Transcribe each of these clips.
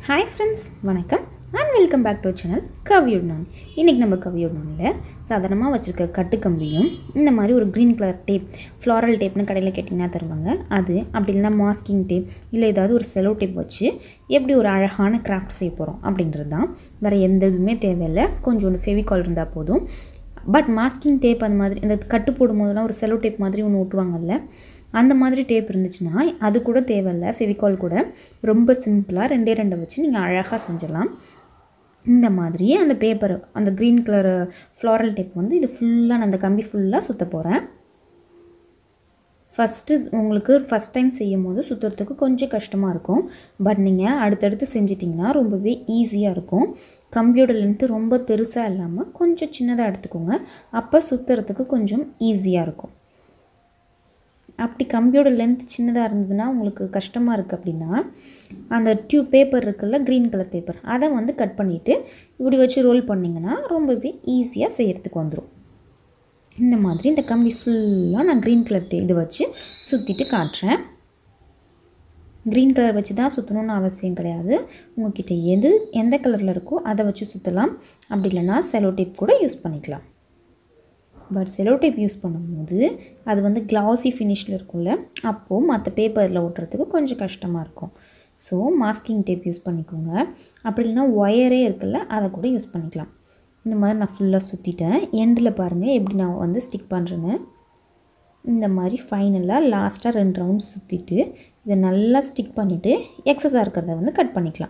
Hi friends வணக்கம் and welcome back to channel கவியோட் நான் இன்றைக்கி நம்ம கவியோட் நானில் சாதாரணமாக வச்சுருக்க கட்டுக்கம்பியும் இந்த மாதிரி ஒரு க்ரீன் கலர் டேப் ஃப்ளாரல் டேப்னு கடையில் கேட்டிங்கன்னா தருவாங்க அது அப்படி இல்லைன்னா மாஸ்கிங் டேப் இல்லை ஏதாவது ஒரு செலோ டேப் வச்சு எப்படி ஒரு அழகான கிராஃப்ட் செய்ய போகிறோம் அப்படின்றது தான் வேறு எந்த இதுவுமே தேவையில்லை கொஞ்சோண்டு ஃபெவிகால் இருந்தால் போதும் பட் மாஸ்கிங் டேப் அந்த மாதிரி இந்த கட்டு போடும் போதெல்லாம் ஒரு செலோ டேப் மாதிரி ஒன்று ஒட்டுவாங்கல்ல அந்த மாதிரி டேப் இருந்துச்சுன்னா அது கூட தேவையில்ல ஃபெவிகால் கூட ரொம்ப சிம்பிளாக ரெண்டே ரெண்டை வச்சு நீங்கள் அழகாக செஞ்சிடலாம் இந்த மாதிரி அந்த பேப்பர் அந்த க்ரீன் கலர் ஃப்ளாரல் டேப் வந்து இது ஃபுல்லாக நான் அந்த கம்பி ஃபுல்லாக சுற்ற போகிறேன் ஃபஸ்ட்டு உங்களுக்கு ஃபஸ்ட் டைம் செய்யும் போது சுற்றுறதுக்கு கொஞ்சம் கஷ்டமாக இருக்கும் பட் நீங்கள் அடுத்தடுத்து செஞ்சிட்டிங்கன்னா ரொம்பவே ஈஸியாக இருக்கும் கம்பியோட லென்த்து ரொம்ப பெருசாக இல்லாமல் கொஞ்சம் சின்னதாக எடுத்துக்கோங்க அப்போ சுற்றுறதுக்கு கொஞ்சம் ஈஸியாக இருக்கும் அப்படி கம்பியோட லென்த் சின்னதாக இருந்ததுன்னா உங்களுக்கு கஷ்டமாக இருக்குது அப்படின்னா அந்த டியூப் பேப்பர் இருக்குல்ல க்ரீன் கலர் பேப்பர் அதை வந்து கட் பண்ணிவிட்டு இப்படி வச்சு ரோல் பண்ணிங்கன்னா ரொம்பவே ஈஸியாக செய்கிறதுக்கு வந்துடும் இந்த மாதிரி இந்த கம்பி ஃபுல்லாக நான் க்ரீன் கலர் இது வச்சு சுற்றிட்டு காட்டுறேன் க்ரீன் கலர் வச்சு தான் சுற்றணும்னு அவசியம் கிடையாது உங்கள்கிட்ட எது எந்த கலரில் இருக்கோ அதை வச்சு சுற்றலாம் அப்படி இல்லைன்னா செலோ டேப் கூட யூஸ் பண்ணிக்கலாம் பட் செலோ டேப் யூஸ் பண்ணும்போது அது வந்து கிளாசி ஃபினிஷில் இருக்கும்ல அப்போது மற்ற பேப்பரில் ஒட்டுறதுக்கு கொஞ்சம் கஷ்டமாக இருக்கும் ஸோ மாஸ்கிங் டேப் யூஸ் பண்ணிக்கோங்க அப்படி இல்லைன்னா ஒயரே இருக்குல்ல அதை கூட யூஸ் பண்ணிக்கலாம் இந்த மாதிரி நான் ஃபுல்லாக சுற்றிட்டேன் எண்டில் பாருங்கள் எப்படி நான் வந்து ஸ்டிக் பண்ணுறேன்னு இந்த மாதிரி ஃபைனலாக லாஸ்ட்டாக ரெண்டு ரவுண்ட் சுற்றிட்டு இதை நல்லா ஸ்டிக் பண்ணிவிட்டு எக்ஸஸாக இருக்கிறத வந்து கட் பண்ணிக்கலாம்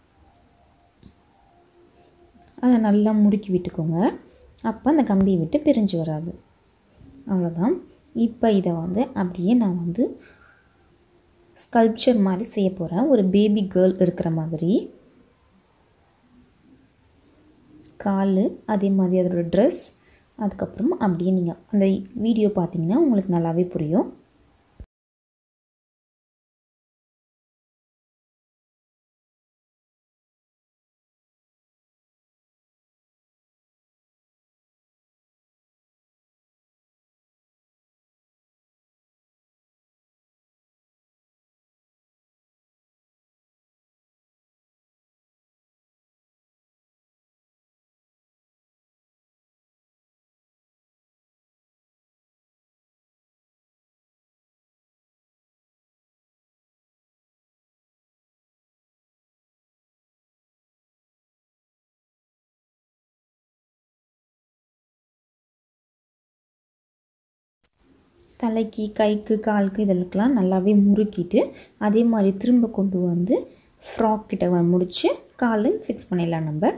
அதை நல்லா முறுக்கி விட்டுக்கோங்க அப்போ அந்த கம்பியை விட்டு பிரிஞ்சு வராது அவ்வளோதான் இப்போ இதை வந்து அப்படியே நான் வந்து ஸ்கல்ப்சர் மாதிரி செய்ய போகிறேன் ஒரு பேபி கேர்ள் இருக்கிற மாதிரி கால் அதே மாதிரி அதோட ட்ரெஸ் அதுக்கப்புறம் அப்படியே நீங்கள் அந்த வீடியோ பார்த்தீங்கன்னா உங்களுக்கு நல்லாவே புரியும் தலைக்கு கைக்கு காலுக்கு இதெல்லாம் நல்லாவே முறுக்கிட்டு அதே மாதிரி திரும்ப கொண்டு வந்து ஃப்ராக் கிட்ட முடித்து காலு ஃபிக்ஸ் பண்ணிடலாம் நம்ம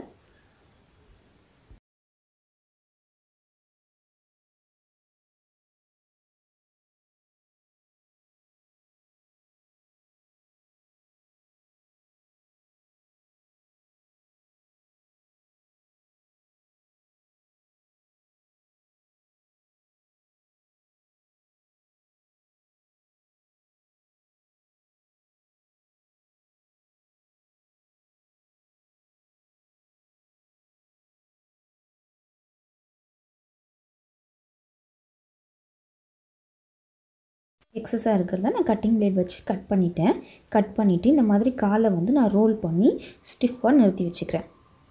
எக்ஸஸாக இருக்கிறத நான் கட்டிங் பிளேட் வச்சு கட் பண்ணிட்டேன் கட் பண்ணிவிட்டு இந்த மாதிரி காலை வந்து நான் ரோல் பண்ணி ஸ்டிஃபாக நிறுத்தி வச்சுக்கிறேன்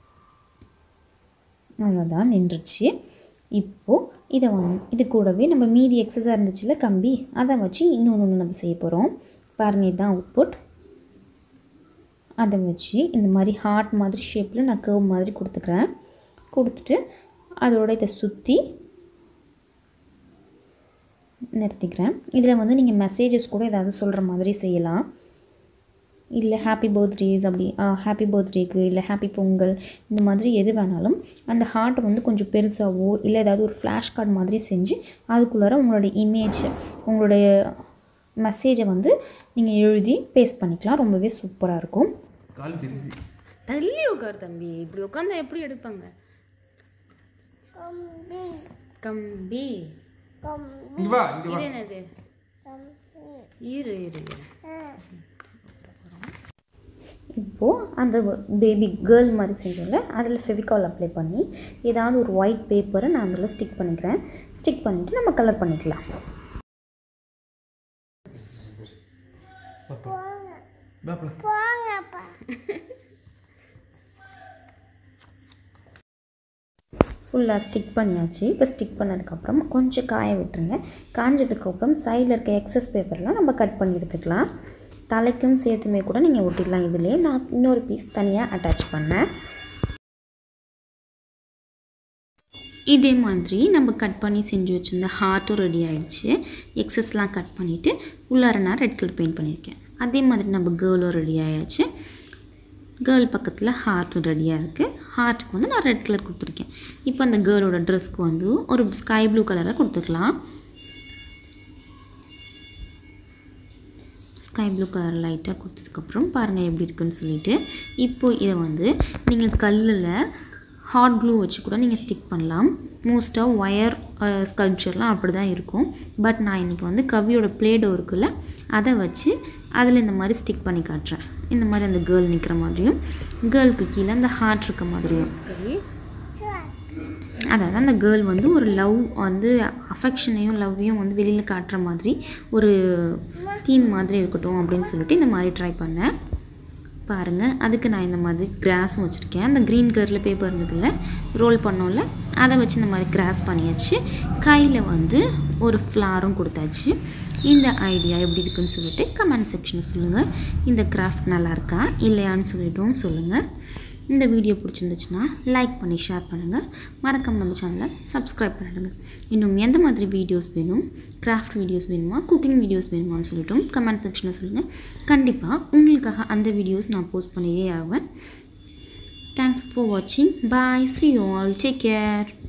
அவ்வளோதான் நின்றுச்சு இப்போது இதை வந்து இது கூடவே நம்ம மீதி எக்ஸஸாக இருந்துச்சுல கம்பி அதை வச்சு இன்னொன்று ஒன்று நம்ம செய்ய போகிறோம் பாருங்கள் இதுதான் அவுட்புட் அதை வச்சு இந்த மாதிரி ஹார்ட் மாதிரி ஷேப்பில் நான் கர்வ் மாதிரி கொடுத்துக்கிறேன் கொடுத்துட்டு அதோட இதை சுற்றி நிறுத்திக்கிறேன் இதில் வந்து நீங்கள் மெசேஜஸ் கூட ஏதாவது சொல்கிற மாதிரி செய்யலாம் இல்லை ஹாப்பி பர்த்டேஸ் அப்படி ஹாப்பி பர்த்டேக்கு இல்லை ஹாப்பி பொங்கல் இந்த மாதிரி எது வேணாலும் அந்த ஹார்ட்டை வந்து கொஞ்சம் பெருசாகவோ இல்லை ஏதாவது ஒரு ஃப்ளாஷ் கார்டு மாதிரி செஞ்சு அதுக்குள்ளார உங்களுடைய இமேஜ் உங்களுடைய மெசேஜை வந்து நீங்கள் எழுதி பேஸ்ட் பண்ணிக்கலாம் ரொம்பவே சூப்பராக இருக்கும் கால் திருப்பி தள்ளி உட்கார் தம்பி இப்படி உட்காந்தா எப்படி எடுப்பாங்க கம்பி இங்க வா இங்க வா இது என்னது இரு இரு இரு. இப்போது அந்த பேபி கேர்ள் மாதிரி செஞ்சோம்ல அதில் ஃபெவிகால் அப்ளை பண்ணி ஏதாவது ஒரு ஒயிட் பேப்பரை நான் அதில் ஸ்டிக் பண்ணிக்கிறேன் ஸ்டிக் பண்ணிவிட்டு நம்ம கலர் பண்ணிக்கலாம் பாப்பா. வா போலாம். போங்கப்பா ஃபுல்லாக ஸ்டிக் பண்ணியாச்சு இப்போ ஸ்டிக் பண்ணதுக்கப்புறம் கொஞ்சம் காய விட்டுருங்க காஞ்சதுக்கப்புறம் சைடில் இருக்க எக்ஸஸ் பேப்பர்லாம் நம்ம கட் பண்ணி எடுத்துக்கலாம் தலைக்கும் சேர்த்துமே கூட நீங்கள் ஒட்டிடலாம் இதுலேயே நான் இன்னொரு பீஸ் தனியாக அட்டாச் பண்ணேன் இதே மாதிரி நம்ம கட் பண்ணி செஞ்சு வச்சுருந்த ஹார்ட்டும் ரெடி ஆகிடுச்சு எக்ஸஸ்லாம் கட் பண்ணிவிட்டு உள்ளார நான் ரெட் கலர் பெயிண்ட் பண்ணியிருக்கேன் அதே மாதிரி நம்ம கேர்லும் ரெடி ஆயாச்சு கேர்ள் பக்கத்தில் ஹார்ட்டும் ரெடியாக இருக்குது ஹார்ட்டுக்கு வந்து நான் ரெட் கலர் கொடுத்துருக்கேன் இப்போ அந்த கேர்ளோட ட்ரெஸ்க்கு வந்து ஒரு ஸ்கை ப்ளூ கலரை கொடுத்துக்கலாம் ஸ்கை ப்ளூ கலர் லைட்டாக கொடுத்ததுக்கப்புறம் பாருங்கள் எப்படி இருக்குன்னு சொல்லிட்டு இப்போ இதை வந்து நீங்கள் கல்லில் ஹாட் க்ளூ வச்சு கூட நீங்கள் ஸ்டிக் பண்ணலாம் மோஸ்ட்டாக ஒயர் ஸ்கல்ப்சர்லாம் அப்படி தான் இருக்கும் பட் நான் இன்றைக்கி வந்து கவியோட பிளேடோ இருக்குல்ல அதை வச்சு அதில் இந்த மாதிரி ஸ்டிக் பண்ணி காட்டுறேன் இந்த மாதிரி அந்த கேர்ள் நிற்கிற மாதிரியும் கேர்ளுக்கு கீழே அந்த ஹார்ட் இருக்க மாதிரியும் அதாவது அந்த கேர்ள் வந்து ஒரு லவ் வந்து அஃபெக்ஷனையும் லவ்வையும் வந்து வெளியில் காட்டுற மாதிரி ஒரு தீம் மாதிரி இருக்கட்டும் அப்படின்னு சொல்லிட்டு இந்த மாதிரி ட்ரை பண்ணேன் பாருங்கள் அதுக்கு நான் இந்த மாதிரி கிராஸும் வச்சுருக்கேன் அந்த க்ரீன் கலரில் பேப்பர் இருந்ததில்ல ரோல் பண்ணோம்ல அதை வச்சு இந்த மாதிரி கிராஸ் பண்ணியாச்சு கையில் வந்து ஒரு ஃப்ளாரும் கொடுத்தாச்சு இந்த ஐடியா எப்படி இருக்குன்னு சொல்லிட்டு கமெண்ட் செக்ஷனில் சொல்லுங்கள் இந்த கிராஃப்ட் நல்லா இருக்கா இல்லையான்னு சொல்லிட்டும் சொல்லுங்கள் இந்த வீடியோ பிடிச்சிருந்துச்சுன்னா லைக் பண்ணி ஷேர் பண்ணுங்கள் மறக்காம நம்ம சேனலை சப்ஸ்கிரைப் பண்ணிடுங்க இன்னும் எந்த மாதிரி வீடியோஸ் வேணும் கிராஃப்ட் வீடியோஸ் வேணுமா குக்கிங் வீடியோஸ் வேணுமான்னு சொல்லிட்டும் கமெண்ட் செக்ஷனில் சொல்லுங்கள் கண்டிப்பாக உங்களுக்காக அந்த வீடியோஸ் நான் போஸ்ட் பண்ணியே ஆவேன் தேங்க்ஸ் ஃபார் வாட்சிங் bye see you all take care